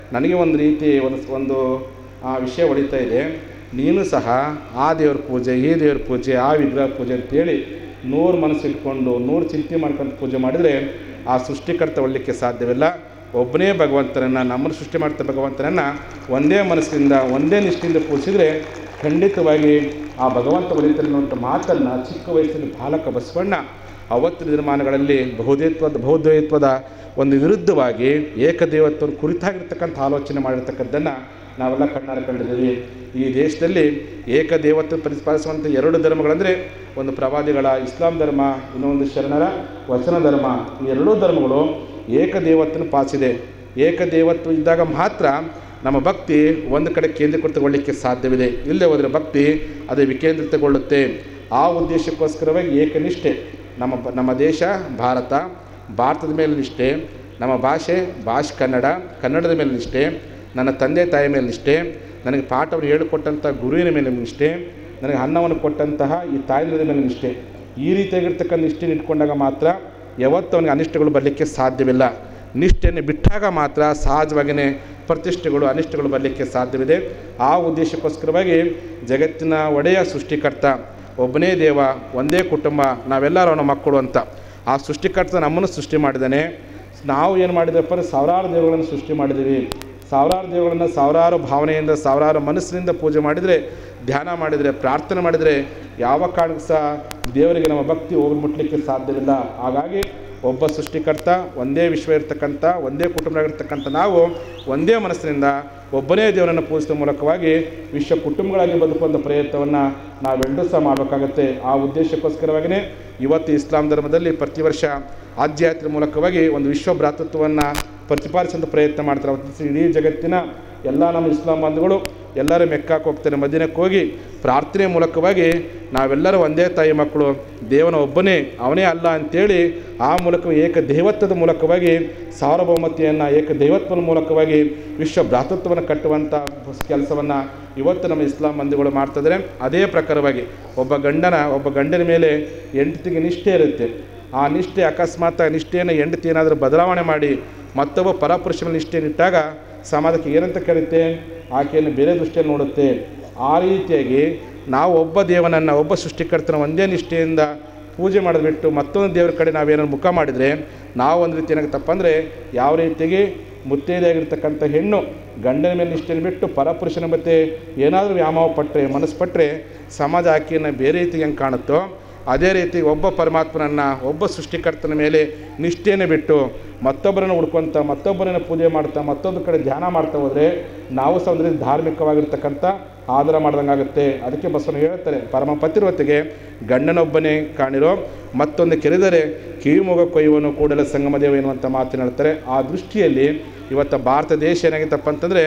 ನನಗೆ ಒಂದು ರೀತಿ ಒಂದು ಒಂದು ಆ ವಿಷಯ ಹೊಳಿತಾ ಇದೆ ನೀನು ಸಹ ಆ ದೇವ್ರ ಪೂಜೆ ಈ ದೇವ್ರ ಪೂಜೆ ಆ ವಿಗ್ರಹ ಪೂಜೆ ಅಂತೇಳಿ ನೂರು ಮನಸ್ಸು ಇಟ್ಕೊಂಡು ನೂರು ಚಿಂತೆ ಮಾಡ್ಕೊಂಡು ಪೂಜೆ ಮಾಡಿದರೆ ಆ ಸೃಷ್ಟಿಕರ್ತ ಒಳ್ಳಿಕ್ಕೆ ಸಾಧ್ಯವಿಲ್ಲ ಒಬ್ಬನೇ ಭಗವಂತನನ್ನು ನಮ್ಮನ್ನು ಸೃಷ್ಟಿ ಮಾಡ್ತಾ ಭಗವಂತನನ್ನು ಒಂದೇ ಮನಸ್ಸಿನಿಂದ ಒಂದೇ ನಿಷ್ಠೆಯಿಂದ ಪೂಜಿಸಿದರೆ ಖಂಡಿತವಾಗಿ ಆ ಭಗವಂತ ಒಲಿತಾನೆ ಅನ್ನುವಂಥ ಮಾತನ್ನು ಚಿಕ್ಕ ವಯಸ್ಸಿನ ಬಾಲಕ ಬಸವಣ್ಣ ಅವತ್ತಿನ ನಿರ್ಮಾಣಗಳಲ್ಲಿ ಬಹುದೇತ್ವದ ಬಹುದ್ವೈತ್ವದ ಒಂದು ವಿರುದ್ಧವಾಗಿ ಏಕದೇವತ್ವದ ಕುರಿತಾಗಿರ್ತಕ್ಕಂಥ ಆಲೋಚನೆ ಮಾಡಿರ್ತಕ್ಕದ್ದನ್ನು ನಾವೆಲ್ಲ ಕಣ್ಣಾರೆ ಕಂಡಿದ್ದೀವಿ ಈ ದೇಶದಲ್ಲಿ ಏಕದೇವತ್ವ ಪ್ರತಿಪಾದಿಸುವಂಥ ಎರಡು ಧರ್ಮಗಳಂದರೆ ಒಂದು ಪ್ರವಾದಿಗಳ ಇಸ್ಲಾಂ ಧರ್ಮ ಇನ್ನೊಂದು ಶರಣರ ವಚನ ಧರ್ಮ ಈ ಎರಡೂ ಧರ್ಮಗಳು ಏಕದೇವತ್ವನ ಪಾಲಿಸಿದೆ ಏಕದೇವತ್ವ ಇದ್ದಾಗ ಮಾತ್ರ ನಮ್ಮ ಭಕ್ತಿ ಒಂದು ಕಡೆ ಕೇಂದ್ರೀಕೃತಗೊಳ್ಳಲಿಕ್ಕೆ ಸಾಧ್ಯವಿದೆ ಇಲ್ಲದೆ ಹೋದರೆ ಭಕ್ತಿ ಅದು ವಿಕೇಂದ್ರಿತಗೊಳ್ಳುತ್ತೆ ಆ ಉದ್ದೇಶಕ್ಕೋಸ್ಕರವಾಗಿ ಏಕನಿಷ್ಠೆ ನಮ್ಮ ಬ- ನಮ್ಮ ದೇಶ ಭಾರತ ಭಾರತದ ಮೇಲೆ ನಿಷ್ಠೆ ನಮ್ಮ ಭಾಷೆ ಭಾಷೆ ಕನ್ನಡ ಕನ್ನಡದ ಮೇಲೆ ನಿಷ್ಠೆ ನನ್ನ ತಂದೆ ತಾಯಿ ಮೇಲೆ ನಿಷ್ಠೆ ನನಗೆ ಪಾಠವನ್ನು ಹೇಳಿಕೊಟ್ಟಂಥ ಗುರುವಿನ ಮೇಲೆ ನಿಷ್ಠೆ ನನಗೆ ಅನ್ನವನ್ನು ಕೊಟ್ಟಂತಹ ಈ ತಾಯಿಗಳ ಮೇಲೆ ನಿಷ್ಠೆ ಈ ರೀತಿಯಾಗಿರ್ತಕ್ಕಂಥ ನಿಷ್ಠೆನ ಇಟ್ಕೊಂಡಾಗ ಮಾತ್ರ ಯಾವತ್ತೂ ಅವನಿಗೆ ಅನಿಷ್ಟಗಳು ಬರಲಿಕ್ಕೆ ಸಾಧ್ಯವಿಲ್ಲ ನಿಷ್ಠೆಯನ್ನು ಬಿಟ್ಟಾಗ ಮಾತ್ರ ಸಹಜವಾಗಿಯೇ ಪ್ರತಿಷ್ಠೆಗಳು ಅನಿಷ್ಟಗಳು ಬರಲಿಕ್ಕೆ ಸಾಧ್ಯವಿದೆ ಆ ಉದ್ದೇಶಕ್ಕೋಸ್ಕರವಾಗಿ ಜಗತ್ತಿನ ಒಡೆಯ ಸೃಷ್ಟಿಕರ್ತ ಒಬ್ಬನೇ ದೇವ ಒಂದೇ ಕುಟುಂಬ ನಾವೆಲ್ಲರೂ ಅವನ ಮಕ್ಕಳು ಅಂತ ಆ ಸೃಷ್ಟಿಕರ್ತ ನಮ್ಮನ್ನು ಸೃಷ್ಟಿ ಮಾಡಿದ್ದಾನೆ ನಾವು ಏನು ಮಾಡಿದಪ್ಪ ಅಂದರೆ ಸಾವಿರಾರು ದೇವಗಳನ್ನು ಸೃಷ್ಟಿ ಮಾಡಿದ್ದೀವಿ ಸಾವಿರಾರು ದೇವಗಳನ್ನು ಸಾವಿರಾರು ಭಾವನೆಯಿಂದ ಸಾವಿರಾರು ಮನಸ್ಸಿನಿಂದ ಪೂಜೆ ಮಾಡಿದರೆ ಧ್ಯಾನ ಮಾಡಿದರೆ ಪ್ರಾರ್ಥನೆ ಮಾಡಿದರೆ ಯಾವ ಕಾರಣಕ್ಕೂ ಸಹ ದೇವರಿಗೆ ನಮ್ಮ ಭಕ್ತಿ ಹೋಗಿ ಮುಟ್ಲಿಕ್ಕೆ ಸಾಧ್ಯವಿಲ್ಲ ಹಾಗಾಗಿ ಒಬ್ಬ ಸೃಷ್ಟಿಕರ್ತ ಒಂದೇ ವಿಶ್ವ ಇರ್ತಕ್ಕಂಥ ಒಂದೇ ಕುಟುಂಬವಾಗಿರ್ತಕ್ಕಂಥ ನಾವು ಒಂದೇ ಮನಸ್ಸಿನಿಂದ ಒಬ್ಬನೇ ದೇವರನ್ನು ಪೂಜಿಸುವ ಮೂಲಕವಾಗಿ ವಿಶ್ವ ಕುಟುಂಬಗಳಾಗಿ ಬದುಕುವಂಥ ಪ್ರಯತ್ನವನ್ನು ನಾವೆಲ್ಲರೂ ಸಹ ಮಾಡಬೇಕಾಗತ್ತೆ ಆ ಉದ್ದೇಶಕ್ಕೋಸ್ಕರವಾಗಿಯೇ ಇವತ್ತು ಇಸ್ಲಾಂ ಧರ್ಮದಲ್ಲಿ ಪ್ರತಿ ವರ್ಷ ಆಧ್ಯಾತ್ಮ ಮೂಲಕವಾಗಿ ಒಂದು ವಿಶ್ವ ಭ್ರಾತೃತ್ವವನ್ನು ಪ್ರತಿಪಾದಿಸುವಂಥ ಪ್ರಯತ್ನ ಮಾಡ್ತಾರೆ ಅವತ್ತು ಇಡೀ ಜಗತ್ತಿನ ಎಲ್ಲ ನಮ್ಮ ಇಸ್ಲಾಂ ಬಂಧುಗಳು ಎಲ್ಲರೂ ಮೆಕ್ಕಾಕ್ಕೆ ಹೋಗ್ತಾರೆ ಮದಿನಕ್ಕೆ ಹೋಗಿ ಪ್ರಾರ್ಥನೆ ಮೂಲಕವಾಗಿ ನಾವೆಲ್ಲರೂ ಒಂದೇ ತಾಯಿ ಮಕ್ಕಳು ದೇವನ ಒಬ್ಬನೇ ಅವನೇ ಅಲ್ಲ ಅಂತೇಳಿ ಆ ಮೂಲಕ ಏಕ ದೇವತ್ವದ ಮೂಲಕವಾಗಿ ಸಾರ್ವಭೌಮತೆಯನ್ನು ಏಕ ದೈವತ್ವದ ಮೂಲಕವಾಗಿ ವಿಶ್ವ ಭ್ರಾತೃತ್ವವನ್ನು ಕಟ್ಟುವಂಥ ಕೆಲಸವನ್ನು ಇವತ್ತು ನಮ್ಮ ಇಸ್ಲಾಂ ಬಂಧುಗಳು ಮಾಡ್ತಿದ್ದಾರೆ ಅದೇ ಪ್ರಕಾರವಾಗಿ ಒಬ್ಬ ಗಂಡನ ಒಬ್ಬ ಗಂಡನ ಮೇಲೆ ಹೆಂಡತಿಗೆ ನಿಷ್ಠೆ ಇರುತ್ತೆ ಆ ನಿಷ್ಠೆ ಅಕಸ್ಮಾತ್ ಆ ನಿಷ್ಠೆಯನ್ನು ಹೆಂಡತಿ ಏನಾದರೂ ಬದಲಾವಣೆ ಮಾಡಿ ಮತ್ತೊಬ್ಬ ಪರಪುರುಷನ ನಿಷ್ಠೆಯನ್ನಿಟ್ಟಾಗ ಸಮಾಜಕ್ಕೆ ಏನಂತ ಕರೀತೆ ಆಕೆಯನ್ನು ಬೇರೆ ದೃಷ್ಟಿಯಲ್ಲಿ ನೋಡುತ್ತೆ ಆ ರೀತಿಯಾಗಿ ನಾವು ಒಬ್ಬ ದೇವನನ್ನು ಒಬ್ಬ ಸೃಷ್ಟಿಕರ್ತನ ಒಂದೇ ನಿಷ್ಠೆಯಿಂದ ಪೂಜೆ ಮಾಡಿದ್ಬಿಟ್ಟು ಮತ್ತೊಂದು ದೇವರ ಕಡೆ ನಾವೇನಾದ್ರು ಮುಖ ಮಾಡಿದರೆ ನಾವು ಒಂದು ರೀತಿ ಏನಾಗುತ್ತಪ್ಪ ಅಂದರೆ ಯಾವ ರೀತಿಯಾಗಿ ಮುತ್ತೈದೆಯಾಗಿರ್ತಕ್ಕಂಥ ಹೆಣ್ಣು ಗಂಡನ ಮೇಲೆ ನಿಷ್ಠೆಯನ್ನು ಬಿಟ್ಟು ಪರಪುರುಷನ ಮತ್ತೆ ಏನಾದರೂ ವ್ಯಾಮೋಹ ಪಟ್ಟರೆ ಮನಸ್ಸು ಪಟ್ಟರೆ ಸಮಾಜ ಆಕೆಯನ್ನು ಬೇರೆ ರೀತಿಗೆ ಹೆಂಗೆ ಕಾಣುತ್ತೋ ಅದೇ ರೀತಿ ಒಬ್ಬ ಪರಮಾತ್ಮನನ್ನು ಒಬ್ಬ ಸೃಷ್ಟಿಕರ್ತನ ಮೇಲೆ ನಿಷ್ಠೆಯನ್ನು ಬಿಟ್ಟು ಮತ್ತೊಬ್ಬರನ್ನು ಹುಡ್ಕೊಂತ ಮತ್ತೊಬ್ಬರನ್ನು ಪೂಜೆ ಮಾಡ್ತಾ ಮತ್ತೊಂದು ಕಡೆ ಧ್ಯಾನ ಮಾಡ್ತಾ ಹೋದರೆ ನಾವು ಸಹ ಒಂದು ರೀತಿ ಧಾರ್ಮಿಕವಾಗಿರ್ತಕ್ಕಂಥ ಆಧಾರ ಮಾಡ್ದಂಗಾಗುತ್ತೆ ಅದಕ್ಕೆ ಬಸವನ ಹೇಳ್ತಾರೆ ಪರಮ ಪತಿರ್ವತೆಗೆ ಗಂಡನೊಬ್ಬನೇ ಕಾಣಿರೋ ಮತ್ತೊಂದು ಕೆರೆದರೆ ಕಿವಿಮೊಗ ಕೊಯ್ಯುವನು ಕೂಡಲ ಸಂಗಮದೇವ ಎನ್ನುವಂಥ ಮಾತನ್ನು ಹೇಳ್ತಾರೆ ಆ ದೃಷ್ಟಿಯಲ್ಲಿ ಇವತ್ತು ಭಾರತ ದೇಶ ಏನಾಗಿತ್ತಪ್ಪ ಅಂತಂದರೆ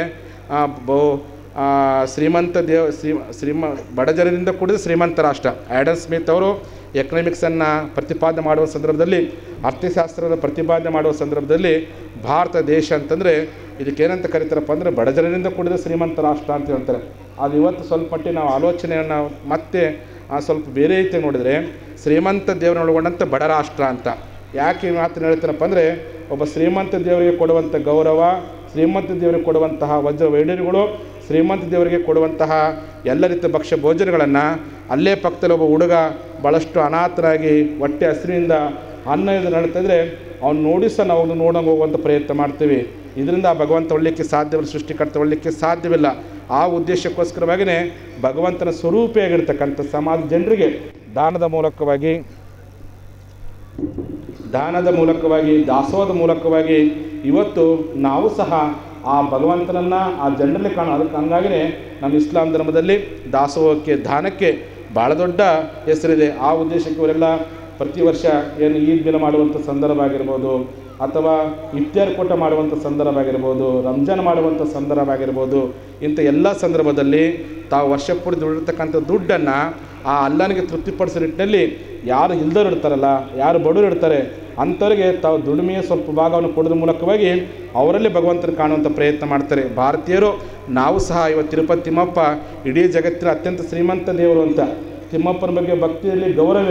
ಬಹು ಆ, ಶ್ರೀಮಂತ ದೇವ ಶ್ರೀ ಶ್ರೀಮ ಬಡ ಜನರಿಂದ ಕೂಡಿದ ಶ್ರೀಮಂತ ರಾಷ್ಟ್ರ ಆ್ಯಡನ್ ಸ್ಮಿತ್ ಅವರು ಎಕನಾಮಿಕ್ಸನ್ನು ಪ್ರತಿಪಾದನೆ ಮಾಡುವ ಸಂದರ್ಭದಲ್ಲಿ ಅರ್ಥಶಾಸ್ತ್ರದ ಪ್ರತಿಪಾದನೆ ಮಾಡುವ ಸಂದರ್ಭದಲ್ಲಿ ಭಾರತ ದೇಶ ಅಂತಂದರೆ ಇದಕ್ಕೇನಂತ ಕರೀತಾರಪ್ಪ ಅಂದರೆ ಬಡ ಜನರಿಂದ ಕೂಡಿದ ಶ್ರೀಮಂತ ರಾಷ್ಟ್ರ ಅಂತ ಹೇಳ್ತಾರೆ ಅದು ಇವತ್ತು ಸ್ವಲ್ಪ ಮಟ್ಟಿಗೆ ನಾವು ಆಲೋಚನೆಯನ್ನು ಮತ್ತೆ ಆ, ಸ್ವಲ್ಪ ಬೇರೆ ರೀತಿ ನೋಡಿದರೆ ಶ್ರೀಮಂತ ದೇವರನ್ನ ಒಳಗೊಂಡಂಥ ಬಡ ರಾಷ್ಟ್ರ ಅಂತ ಯಾಕೆ ಈ ಮಾತನ್ನು ಹೇಳ್ತಾರಪ್ಪ ಅಂದರೆ ಒಬ್ಬ ಶ್ರೀಮಂತ ದೇವರಿಗೆ ಕೊಡುವಂಥ ಗೌರವ ಶ್ರೀಮಂತ ದೇವರಿಗೆ ಕೊಡುವಂತಹ ವಜ್ರ ವೈಡೂರ್ಯಗಳು ಶ್ರೀಮಂತ ದೇವರಿಗೆ ಕೊಡುವಂತಹ ಎಲ್ಲ ರೀತಿಯ ಭಕ್ಷ್ಯ ಭೋಜನಗಳನ್ನು ಅಲ್ಲೇ ಪಕ್ಕದಲ್ಲಿ ಒಬ್ಬ ಹುಡುಗ ಭಾಳಷ್ಟು ಅನಾಥರಾಗಿ ಹೊಟ್ಟೆ ಹಸಿರಿನಿಂದ ಅನ್ನ ಇದು ನಡೀತಿದ್ರೆ ಅವ್ನು ನೋಡಿ ಸಹ ನಾವು ಅವ್ನು ನೋಡೋಂಗೆ ಹೋಗುವಂಥ ಪ್ರಯತ್ನ ಮಾಡ್ತೀವಿ ಇದರಿಂದ ಆ ಭಗವಂತ ಒಳ್ಳಿಕ್ಕೆ ಸಾಧ್ಯವಿಲ್ಲ ಸೃಷ್ಟಿಕರ್ತ ಒಳ್ಳಿಕ್ಕೆ ಸಾಧ್ಯವಿಲ್ಲ ಆ ಉದ್ದೇಶಕ್ಕೋಸ್ಕರವಾಗಿಯೇ ಭಗವಂತನ ಸ್ವರೂಪಿಯಾಗಿರ್ತಕ್ಕಂಥ ಸಮಾಜ ಜನರಿಗೆ ದಾನದ ಮೂಲಕವಾಗಿ ದಾನದ ಮೂಲಕವಾಗಿ ದಾಸೋಹದ ಮೂಲಕವಾಗಿ ಇವತ್ತು ನಾವು ಸಹ ಆ ಭಗವಂತನನ್ನು ಆ ಜನರಲ್ಲಿ ಕಾಣೋ ಅದಕ್ಕೆ ಹಂಗಾಗಿಯೇ ನಮ್ಮ ಇಸ್ಲಾಂ ಧರ್ಮದಲ್ಲಿ ದಾಸೋಹಕ್ಕೆ ದಾನಕ್ಕೆ ಭಾಳ ದೊಡ್ಡ ಹೆಸರಿದೆ ಆ ಉದ್ದೇಶಕ್ಕೆ ಇವರೆಲ್ಲ ಪ್ರತಿ ವರ್ಷ ಏನು ಈದ್ ದಿನ ಮಾಡುವಂಥ ಸಂದರ್ಭ ಆಗಿರ್ಬೋದು ಅಥವಾ ಇಫ್ತಿಯಾರ್ ಕೂಟ ಮಾಡುವಂಥ ಸಂದರ್ಭ ಆಗಿರ್ಬೋದು ರಂಜಾನ್ ಮಾಡುವಂಥ ಸಂದರ್ಭ ಆಗಿರ್ಬೋದು ಇಂಥ ಎಲ್ಲ ಸಂದರ್ಭದಲ್ಲಿ ತಾವು ವರ್ಷಪೂರ್ತಿ ದುಡಿರ್ತಕ್ಕಂಥ ದುಡ್ಡನ್ನು ಆ ಅಲ್ಲನಿಗೆ ತೃಪ್ತಿಪಡಿಸೋ ನಿಟ್ಟಿನಲ್ಲಿ ಯಾರು ಇಲ್ದವ್ರು ಇರ್ತಾರಲ್ಲ ಯಾರು ಬಡವರು ಇರ್ತಾರೆ ಅಂಥವ್ರಿಗೆ ತಾವು ದುಡಿಮೆಯ ಸ್ವಲ್ಪ ಭಾಗವನ್ನು ಕೊಡೋದ್ರ ಮೂಲಕವಾಗಿ ಅವರಲ್ಲಿ ಭಗವಂತನ ಕಾಣುವಂಥ ಪ್ರಯತ್ನ ಮಾಡ್ತಾರೆ ಭಾರತೀಯರು ನಾವು ಸಹ ಇವತ್ತು ತಿರುಪತಿ ತಿಮ್ಮಪ್ಪ ಇಡೀ ಜಗತ್ತಿನ ಅತ್ಯಂತ ಶ್ರೀಮಂತ ದೇವರು ಅಂತ ತಿಮ್ಮಪ್ಪನ ಬಗ್ಗೆ ಭಕ್ತಿಯಲ್ಲಿ ಗೌರವದಲ್ಲಿ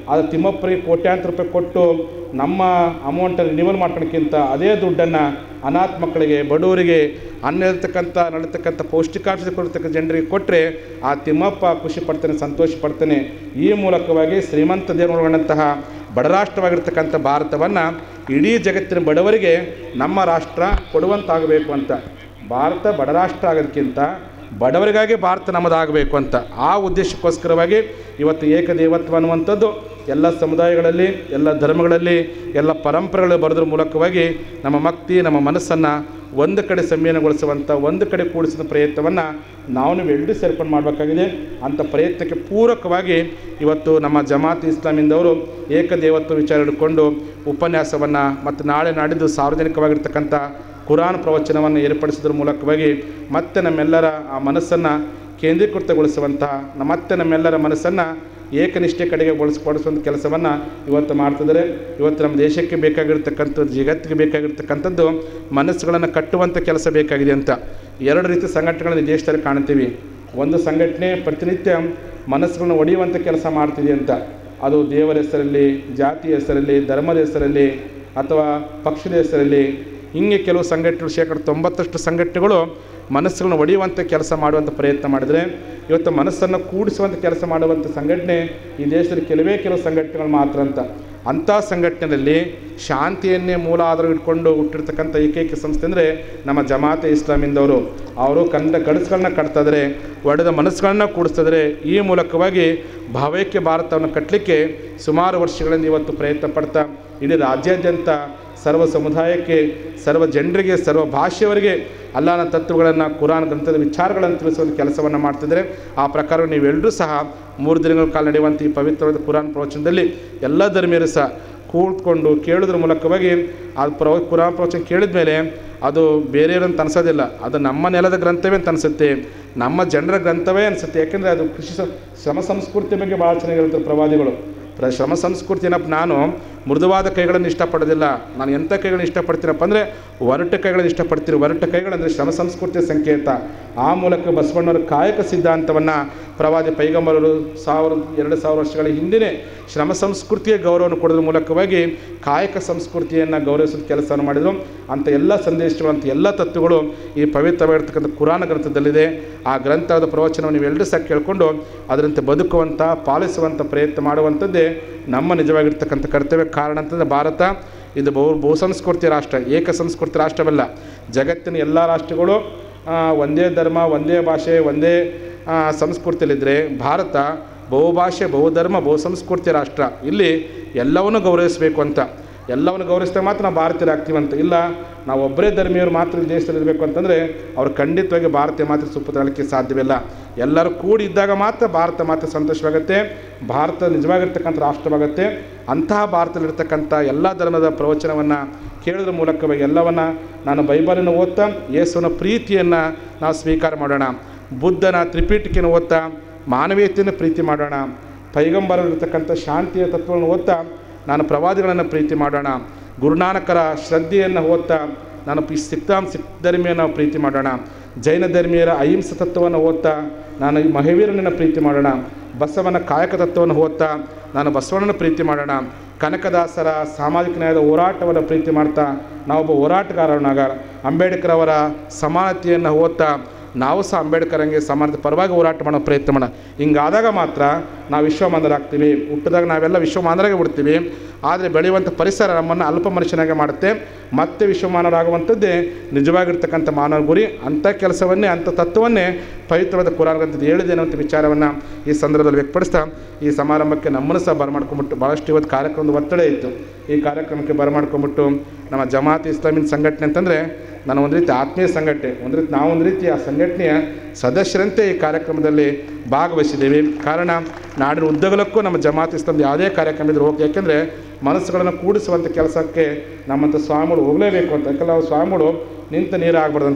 ಅದು ತಿಮ್ಮಪ್ಪರಿಗೆ ಕೋಟ್ಯಾಂತರ ರೂಪಾಯಿ ಕೊಟ್ಟು ನಮ್ಮ ಅಮೌಂಟನ್ನು ರಿನಿವಲ್ ಮಾಡ್ಕೊಳಕ್ಕಿಂತ ಅದೇ ದುಡ್ಡನ್ನು ಅನಾಥ ಮಕ್ಕಳಿಗೆ ಬಡವರಿಗೆ ಅನ್ನ ಇರ್ತಕ್ಕಂಥ ನಡೀತಕ್ಕಂಥ ಪೌಷ್ಟಿಕಾಂಶ ಕೊಡ್ತಕ್ಕಂಥ ಜನರಿಗೆ ಕೊಟ್ಟರೆ ಆ ತಿಮ್ಮಪ್ಪ ಖುಷಿ ಪಡ್ತಾನೆ ಸಂತೋಷ ಪಡ್ತಾನೆ ಈ ಮೂಲಕವಾಗಿ ಶ್ರೀಮಂತ ದೇವರುಗಳಂತಹ ಬಡ ರಾಷ್ಟ್ರವಾಗಿರ್ತಕ್ಕಂಥ ಭಾರತವನ್ನು ಇಡೀ ಜಗತ್ತಿನ ಬಡವರಿಗೆ ನಮ್ಮ ರಾಷ್ಟ್ರ ಕೊಡುವಂತಾಗಬೇಕು ಅಂತ ಭಾರತ ಬಡ ರಾಷ್ಟ್ರ ಆಗೋದಕ್ಕಿಂತ ಬಡವರಿಗಾಗಿ ಭಾರತ ನಮ್ಮದಾಗಬೇಕು ಅಂತ ಆ ಉದ್ದೇಶಕ್ಕೋಸ್ಕರವಾಗಿ ಇವತ್ತು ಏಕದೇವತ್ವ ಅನ್ನುವಂಥದ್ದು ಎಲ್ಲ ಸಮುದಾಯಗಳಲ್ಲಿ ಎಲ್ಲ ಧರ್ಮಗಳಲ್ಲಿ ಎಲ್ಲ ಪರಂಪರೆಗಳು ಬರೋದ್ರ ಮೂಲಕವಾಗಿ ನಮ್ಮ ಮಕ್ತಿ ನಮ್ಮ ಮನಸ್ಸನ್ನು ಒಂದು ಕಡೆ ಸಂಯನಗೊಳಿಸುವಂಥ ಒಂದು ಕಡೆ ಕೂಡಿಸಿದ ಪ್ರಯತ್ನವನ್ನು ನಾವು ನೀವೆಲ್ಲರೂ ಸೇರ್ಕೊಂಡು ಮಾಡಬೇಕಾಗಿದೆ ಅಂಥ ಪ್ರಯತ್ನಕ್ಕೆ ಪೂರಕವಾಗಿ ಇವತ್ತು ನಮ್ಮ ಜಮಾತ್ ಇಸ್ಲಾಮಿಂದವರು ಏಕದೇವತ್ವ ವಿಚಾರ ಹಿಡ್ಕೊಂಡು ಉಪನ್ಯಾಸವನ್ನು ಮತ್ತು ನಾಳೆ ನಾಡಿದ್ದು ಸಾರ್ವಜನಿಕವಾಗಿರ್ತಕ್ಕಂಥ ಕುರಾನ್ ಪ್ರವಚನವನ್ನು ಏರ್ಪಡಿಸೋದ್ರ ಮೂಲಕವಾಗಿ ಮತ್ತೆ ನಮ್ಮೆಲ್ಲರ ಆ ಮನಸ್ಸನ್ನು ಕೇಂದ್ರೀಕೃತಗೊಳಿಸುವಂತಹ ನ- ಮತ್ತೆ ನಮ್ಮೆಲ್ಲರ ಮನಸ್ಸನ್ನು ಏಕನಿಷ್ಠೆ ಕಡೆಗೆ ಬಳಸ್ಕೊಡಿಸುವಂಥ ಕೆಲಸವನ್ನು ಇವತ್ತು ಮಾಡ್ತಿದ್ದಾರೆ ಇವತ್ತು ನಮ್ಮ ದೇಶಕ್ಕೆ ಬೇಕಾಗಿರ್ತಕ್ಕಂಥದ್ದು ಜಗತ್ತಿಗೆ ಬೇಕಾಗಿರ್ತಕ್ಕಂಥದ್ದು ಮನಸ್ಸುಗಳನ್ನು ಕಟ್ಟುವಂಥ ಕೆಲಸ ಬೇಕಾಗಿದೆ ಅಂತ ಎರಡು ರೀತಿ ಸಂಘಟನೆಗಳನ್ನು ಈ ದೇಶದಲ್ಲಿ ಕಾಣ್ತೀವಿ ಒಂದು ಸಂಘಟನೆ ಪ್ರತಿನಿತ್ಯ ಮನಸ್ಸುಗಳನ್ನು ಒಡೆಯುವಂಥ ಕೆಲಸ ಮಾಡ್ತಿದೆ ಅಂತ ಅದು ದೇವರ ಹೆಸರಲ್ಲಿ ಜಾತಿಯ ಹೆಸರಲ್ಲಿ ಧರ್ಮದ ಹೆಸರಲ್ಲಿ ಅಥವಾ ಪಕ್ಷದ ಹೆಸರಲ್ಲಿ ಹಿಂಗೆ ಕೆಲವು ಸಂಘಟನೆಗಳು ಶೇಕಡ ತೊಂಬತ್ತಷ್ಟು ಸಂಘಟನೆಗಳು ಮನಸ್ಸುಗಳನ್ನು ಒಡೆಯುವಂಥ ಕೆಲಸ ಮಾಡುವಂಥ ಪ್ರಯತ್ನ ಮಾಡಿದರೆ ಇವತ್ತು ಮನಸ್ಸನ್ನು ಕೂಡಿಸುವಂಥ ಕೆಲಸ ಮಾಡುವಂಥ ಸಂಘಟನೆ ಈ ದೇಶದಲ್ಲಿ ಕೆಲವೇ ಕೆಲವು ಸಂಘಟನೆಗಳು ಮಾತ್ರ ಅಂತ ಅಂಥ ಸಂಘಟನೆಯಲ್ಲಿ ಶಾಂತಿಯನ್ನೇ ಮೂಲ ಆಧಾರ ಇಟ್ಕೊಂಡು ಹುಟ್ಟಿರ್ತಕ್ಕಂಥ ಏಕೈಕ ಸಂಸ್ಥೆ ಅಂದರೆ ನಮ್ಮ ಜಮಾತೆ ಇಸ್ಲಾಮಿಂದವರು ಅವರು ಕಂಡ ಕನಸುಗಳನ್ನ ಕಟ್ತಿದ್ರೆ ಒಡೆದ ಮನಸ್ಸುಗಳನ್ನ ಕೂಡಿಸ್ತಿದ್ರೆ ಈ ಮೂಲಕವಾಗಿ ಭಾವೈಕ್ಯ ಭಾರತವನ್ನು ಕಟ್ಟಲಿಕ್ಕೆ ಸುಮಾರು ವರ್ಷಗಳಿಂದ ಇವತ್ತು ಪ್ರಯತ್ನ ಪಡ್ತಾ ಇಡೀ ರಾಜ್ಯಾದ್ಯಂತ ಸರ್ವ ಸಮುದಾಯಕ್ಕೆ ಸರ್ವ ಜನರಿಗೆ ಸರ್ವ ಭಾಷೆಯವರಿಗೆ ಅಲ್ಲಾನ ತತ್ವಗಳನ್ನು ಕುರಾನ್ ಗ್ರಂಥದ ವಿಚಾರಗಳನ್ನು ತಿಳಿಸುವಂಥ ಕೆಲಸವನ್ನು ಮಾಡ್ತಿದ್ದಾರೆ ಆ ಪ್ರಕಾರ ನೀವೆಲ್ಲರೂ ಸಹ ಮೂರು ದಿನಗಳ ಕಾಲ ನಡೆಯುವಂಥ ಈ ಪವಿತ್ರವಾದ ಕುರಾನ್ ಪ್ರವಚನದಲ್ಲಿ ಎಲ್ಲ ಧರ್ಮೀಯರು ಸಹ ಕೂತ್ಕೊಂಡು ಕೇಳೋದ್ರ ಮೂಲಕವಾಗಿ ಆ ಪ್ರವ ಕುರಾನ್ ಪ್ರವಚನ ಕೇಳಿದ ಮೇಲೆ ಅದು ಬೇರೆಯವರಂತ ಅನ್ಸೋದಿಲ್ಲ ಅದು ನಮ್ಮ ನೆಲದ ಗ್ರಂಥವೇ ಅಂತ ಅನಿಸುತ್ತೆ ನಮ್ಮ ಜನರ ಗ್ರಂಥವೇ ಅನಿಸುತ್ತೆ ಯಾಕೆಂದರೆ ಅದು ಕೃಷಿ ಸ- ಶ್ರಮ ಸಂಸ್ಕೃತಿ ಬಗ್ಗೆ ಭಾಳ ಚೆನ್ನಾಗಿ ಹೇಳ್ತಾರೆ ಪ್ರವಾದಿಗಳು ಪ್ರ ಶ್ರಮ ಸಂಸ್ಕೃತಿ ಏನಪ್ಪ ನಾನು ಮೃದುವಾದ ಕೈಗಳನ್ನು ಇಷ್ಟಪಡೋದಿಲ್ಲ ನಾನು ಎಂಥ ಕೈಗಳನ್ನು ಇಷ್ಟಪಡ್ತೀನಪ್ಪ ಅಂದರೆ ಒರಟ ಕೈಗಳನ್ನು ಇಷ್ಟಪಡ್ತೀನಿ ಒರಟ ಕೈಗಳಂದರೆ ಶ್ರಮ ಸಂಸ್ಕೃತಿಯ ಸಂಕೇತ ಆ ಮೂಲಕ ಬಸವಣ್ಣವರ ಕಾಯಕ ಸಿದ್ಧಾಂತವನ್ನು ಪ್ರವಾದಿ ಪೈಗಂಬರರು ಸಾವಿರ ಎರಡು ಸಾವಿರ ವರ್ಷಗಳ ಹಿಂದಿನೇ ಶ್ರಮ ಸಂಸ್ಕೃತಿಯ ಗೌರವವನ್ನು ಕೊಡೋದ್ರ ಮೂಲಕವಾಗಿ ಕಾಯಕ ಸಂಸ್ಕೃತಿಯನ್ನು ಗೌರವಿಸೋದು ಕೆಲಸವನ್ನು ಮಾಡಿದರು ಅಂಥ ಎಲ್ಲ ಸಂದೇಶಗಳು ಅಂಥ ಎಲ್ಲ ತತ್ವಗಳು ಈ ಪವಿತ್ರವಾಗಿರ್ತಕ್ಕಂಥ ಕುರಾನ ಗ್ರಂಥದಲ್ಲಿದೆ ಆ ಗ್ರಂಥದ ಪ್ರವಚನವನ್ನು ನೀವೆಲ್ಲರೂ ಸಹ ಕೇಳಿಕೊಂಡು ಅದರಂತೆ ಬದುಕುವಂಥ ಪಾಲಿಸುವಂಥ ಪ್ರಯತ್ನ ಮಾಡುವಂಥದ್ದೇ ನಮ್ಮ ನಿಜವಾಗಿರ್ತಕ್ಕಂಥ ಕರ್ತವ್ಯ ಕಾರಣ ಅಂತಂದರೆ ಭಾರತ ಇದು ಬಹು ಬಹುಸಂಸ್ಕೃತಿ ರಾಷ್ಟ್ರ ಏಕ ಸಂಸ್ಕೃತಿ ರಾಷ್ಟ್ರವಲ್ಲ ಜಗತ್ತಿನ ಎಲ್ಲ ರಾಷ್ಟ್ರಗಳು ಆ, ಒಂದೇ ಧರ್ಮ ಒಂದೇ ಭಾಷೆ ಒಂದೇ ಆ, ಸಂಸ್ಕೃತಿಯಲ್ಲಿದ್ದರೆ ಭಾರತ ಬಹುಭಾಷೆ ಬಹುಧರ್ಮ ಬಹುಸಂಸ್ಕೃತಿ ರಾಷ್ಟ್ರ ಇಲ್ಲಿ ಎಲ್ಲವನ್ನೂ ಗೌರವಿಸಬೇಕು ಅಂತ ಎಲ್ಲವನ್ನು ಗೌರವಿಸಿದಾಗ ಮಾತ್ರ ನಾವು ಭಾರತೀಯರಾಗ್ತೀವಂತ ಇಲ್ಲ ನಾವು ಒಬ್ಬರೇ ಧರ್ಮೀಯರು ಮಾತ್ರ ಈ ದೇಶದಲ್ಲಿ ಇರಬೇಕು ಅಂತಂದರೆ ಅವ್ರು ಖಂಡಿತವಾಗಿ ಭಾರತೀಯ ಮಾತ್ರ ಸುಪ್ಪದಳಕ್ಕೆ ಸಾಧ್ಯವಿಲ್ಲ ಎಲ್ಲರೂ ಕೂಡಿ ಇದ್ದಾಗ ಮಾತ್ರ ಭಾರತ ಮಾತ್ರ ಸಂತೋಷವಾಗುತ್ತೆ ಭಾರತ ನಿಜವಾಗಿರ್ತಕ್ಕಂಥ ರಾಷ್ಟ್ರವಾಗುತ್ತೆ ಅಂತಹ ಭಾರತದಲ್ಲಿರ್ತಕ್ಕಂಥ ಎಲ್ಲ ಧರ್ಮದ ಪ್ರವಚನವನ್ನು ಕೇಳೋದ್ರ ಮೂಲಕವಾಗಿ ಎಲ್ಲವನ್ನು ನಾನು ಬೈಬಲನ್ನು ಓದ್ತಾ ಯೇಸುವಿನ ಪ್ರೀತಿಯನ್ನು ನಾವು ಸ್ವೀಕಾರ ಮಾಡೋಣ ಬುದ್ಧನ ತ್ರಿಪೀಠಿಕೆಯನ್ನು ಓದ್ತಾ ಮಾನವೀಯತೆಯನ್ನು ಪ್ರೀತಿ ಮಾಡೋಣ ಪೈಗಂಬರಲ್ಲಿರ್ತಕ್ಕಂಥ ಶಾಂತಿಯ ತತ್ವವನ್ನು ಓದ್ತಾ ನಾನು ಪ್ರವಾದಿಗಳನ್ನು ಪ್ರೀತಿ ಮಾಡೋಣ ಗುರುನಾನಕರ ಶ್ರದ್ಧೆಯನ್ನು ಓದ್ತಾ ನಾನು ಪಿ ಸಿಕ್ತಾಂ ಸಿಖ್ ಧರ್ಮಿಯನ್ನು ಪ್ರೀತಿ ಮಾಡೋಣ ಜೈನ ಧರ್ಮೀಯರ ಅಹಿಂಸೆ ತತ್ವವನ್ನು ಓದ್ತಾ ನಾನು ಈ ಮಹಾವೀರನನ್ನು ಪ್ರೀತಿ ಮಾಡೋಣ ಬಸವನ ಕಾಯಕ ತತ್ವವನ್ನು ಓದ್ತಾ ನಾನು ಬಸವಣ್ಣನ ಪ್ರೀತಿ ಮಾಡೋಣ ಕನಕದಾಸರ ಸಾಮಾಜಿಕ ನ್ಯಾಯದ ಹೋರಾಟವನ್ನು ಪ್ರೀತಿ ಮಾಡ್ತಾ ನಾವೊಬ್ಬ ಹೋರಾಟಗಾರನಾಗ ಅಂಬೇಡ್ಕರ್ ಅವರ ಸಮಾನತೆಯನ್ನು ಓದ್ತಾ ನಾವು ಸಹ ಅಂಬೇಡ್ಕರ್ ಹಂಗೆ ಸಮಾನತೆ ಪರವಾಗಿ ಹೋರಾಟ ಮಾಡೋ ಪ್ರಯತ್ನ ಮಾಡೋಣ ಹಿಂಗಾದಾಗ ಮಾತ್ರ ನಾವು ವಿಶ್ವಮಾನರಾಗ್ತೀವಿ ಹುಟ್ಟಿದಾಗ ನಾವೆಲ್ಲ ವಿಶ್ವಮಾನರಾಗೆ ಬಿಡ್ತೀವಿ ಆದರೆ ಬೆಳೆಯುವಂಥ ಪರಿಸರ ನಮ್ಮನ್ನು ಅಲ್ಪ ಮನುಷ್ಯನಾಗೆ ಮಾಡುತ್ತೆ ಮತ್ತೆ ವಿಶ್ವಮಾನರಾಗುವಂಥದ್ದೇ ನಿಜವಾಗಿರ್ತಕ್ಕಂಥ ಮಾನವ ಗುರಿ ಅಂಥ ಕೆಲಸವನ್ನೇ ಅಂಥ ತತ್ವವನ್ನೇ ಪವಿತ್ರವಾದ ಕುರಾನ್ ಗ್ರಂಥದ ಹೇಳಿದೆ ಅನ್ನುವಂಥ ವಿಚಾರವನ್ನು ಈ ಸಂದರ್ಭದಲ್ಲಿ ವ್ಯಕ್ತಪಡಿಸ್ತಾ ಈ ಸಮಾರಂಭಕ್ಕೆ ನಮ್ಮನ್ನು ಸಹ ಬರಮಾಡ್ಕೊಂಬಿಟ್ಟು ಭಾಳಷ್ಟು ಇವತ್ತು ಕಾರ್ಯಕ್ರಮದ ಒತ್ತಡ ಇತ್ತು ಈ ಕಾರ್ಯಕ್ರಮಕ್ಕೆ ಬರಮಾಡ್ಕೊಂಬಿಟ್ಟು ನಮ್ಮ ಜಮಾತ್ ಇಸ್ಲಾಮಿನ ಸಂಘಟನೆ ಅಂತಂದರೆ ನಾನು ಒಂದು ರೀತಿ ಆತ್ಮೀಯ ಸಂಘಟನೆ ಒಂದು ರೀತಿ ನಾವು ಒಂದು ರೀತಿ ಆ ಸಂಘಟನೆಯ ಸದಸ್ಯರಂತೆ ಈ ಕಾರ್ಯಕ್ರಮದಲ್ಲಿ ಭಾಗವಹಿಸಿದ್ದೇವೆ ಕಾರಣ ನಾಡಿನ ಉದ್ದಗಲಕ್ಕೂ ನಮ್ಮ ಜಮಾತ್ ಇಸ್ಲಾಮದ ಯಾವುದೇ ಕಾರ್ಯಕ್ರಮ ಇದ್ರೂ ಹೋಗಿ ಯಾಕೆಂದರೆ ಮನಸ್ಸುಗಳನ್ನು ಕೂಡಿಸುವಂಥ ಕೆಲಸಕ್ಕೆ ನಮ್ಮಂಥ ಸ್ವಾಮಿಗಳು ಹೋಗಲೇಬೇಕು ಅಂತ ಯಾಕಂದ್ರೆ ಅವ್ರು ಸ್ವಾಮಿಗಳು ನಿಂತ ನೀರು ಆಗ್ಬಾರ್ದಂತ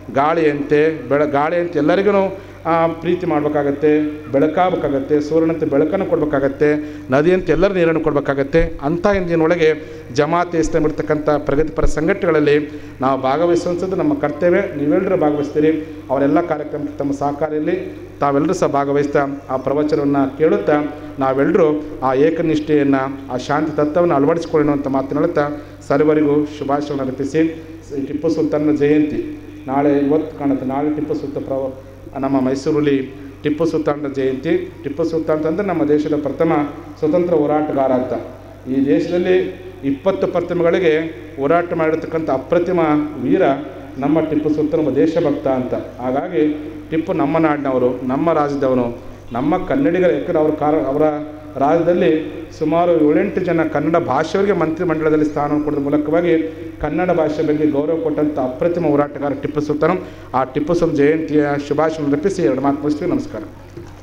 ಗಾಳಿಯಂತೆ ಬೆಳ ಗಾಳಿಯಂತೆ ಎಲ್ಲರಿಗೂ ಪ್ರೀತಿ ಮಾಡಬೇಕಾಗತ್ತೆ ಬೆಳಕಾಗಬೇಕಾಗತ್ತೆ ಸೂರ್ಯನಂತೆ ಬೆಳಕನ್ನು ಕೊಡಬೇಕಾಗತ್ತೆ ನದಿಯಂತೆ ಎಲ್ಲರ ನೀರನ್ನು ಕೊಡಬೇಕಾಗತ್ತೆ ಅಂಥ ಇಂದಿನೊಳಗೆ ಜಮಾತೆ ಇಸ್ಲಾಂ ಇರ್ತಕ್ಕಂಥ ಪ್ರಗತಿಪರ ಸಂಘಟನೆಗಳಲ್ಲಿ ನಾವು ಭಾಗವಹಿಸುವಂಥದ್ದು ನಮ್ಮ ಕರ್ತವ್ಯ ನೀವೆಲ್ಲರೂ ಭಾಗವಹಿಸ್ತೀರಿ ಅವರೆಲ್ಲ ಕಾರ್ಯಕ್ರಮಕ್ಕೆ ತಮ್ಮ ಸಹಕಾರಿಯಲ್ಲಿ ತಾವೆಲ್ಲರೂ ಸಹ ಭಾಗವಹಿಸ್ತಾ ಆ ಪ್ರವಚನವನ್ನು ಕೇಳುತ್ತಾ ನಾವೆಲ್ಲರೂ ಆ ಏಕನಿಷ್ಠೆಯನ್ನು ಆ ಶಾಂತಿ ತತ್ವವನ್ನು ಅಳವಡಿಸಿಕೊಳ್ಳೋಣ ಅಂತ ಮಾತನ್ನು ಹೇಳುತ್ತಾ ಸರ್ವರಿಗೂ ಶುಭಾಶಯವನ್ನು ಅರ್ಪಿಸಿ ಶ್ರೀ ಟಿಪ್ಪು ಸುಲ್ತಾನನ ಜಯಂತಿ ನಾಳೆ ಇವತ್ತು ಕಾಣುತ್ತೆ ನಾಳೆ ಟಿಪ್ಪು ಸುಲ್ತಾನ ಪ್ರವ ನಮ್ಮ ಮೈಸೂರಲ್ಲಿ ಟಿಪ್ಪು ಸುಲ್ತಾನನ ಜಯಂತಿ ಟಿಪ್ಪು ಸುಲ್ತಾನ್ ಅಂತಂದರೆ ನಮ್ಮ ದೇಶದ ಪ್ರಥಮ ಸ್ವತಂತ್ರ ಹೋರಾಟಗಾರ ಅಂತ ಈ ದೇಶದಲ್ಲಿ ಇಪ್ಪತ್ತು ಪ್ರತಿಮೆಗಳಿಗೆ ಹೋರಾಟ ಮಾಡಿರ್ತಕ್ಕಂಥ ಅಪ್ರತಿಮ ವೀರ ನಮ್ಮ ಟಿಪ್ಪು ಸುಲ್ತಾನ್ ಒಬ್ಬ ದೇಶಭಕ್ತ ಅಂತ ಹಾಗಾಗಿ ಟಿಪ್ಪು ನಮ್ಮ ನಾಡಿನವರು ನಮ್ಮ ರಾಜ್ಯದವನು ನಮ್ಮ ಕನ್ನಡಿಗರ ಯಾಕಂದ್ರೆ ಅವ್ರ ಕಾರ ಅವರ ರಾಜ್ಯದಲ್ಲಿ ಸುಮಾರು ಏಳೆಂಟು ಜನ ಕನ್ನಡ ಭಾಷೆಯವರಿಗೆ ಮಂತ್ರಿಮಂಡಲದಲ್ಲಿ ಸ್ಥಾನ ಕೊಡೋದ್ರ ಮೂಲಕವಾಗಿ ಕನ್ನಡ ಭಾಷೆ ಬಗ್ಗೆ ಗೌರವ ಕೊಟ್ಟಂಥ ಅಪ್ರತಿಮ ಹೋರಾಟಗಾರ ಟಿಪ್ಪು ಸುಲ್ತಾನ್ ಆ ಟಿಪ್ಪು ಸುಲ್ತಾನ್ ಜಯಂತಿಯ ಶುಭಾಶಯ ಅರ್ಪಿಸಿ ಎರಡು ಮಾತು ಮುಗಿಸ್ತೀವಿ ನಮಸ್ಕಾರ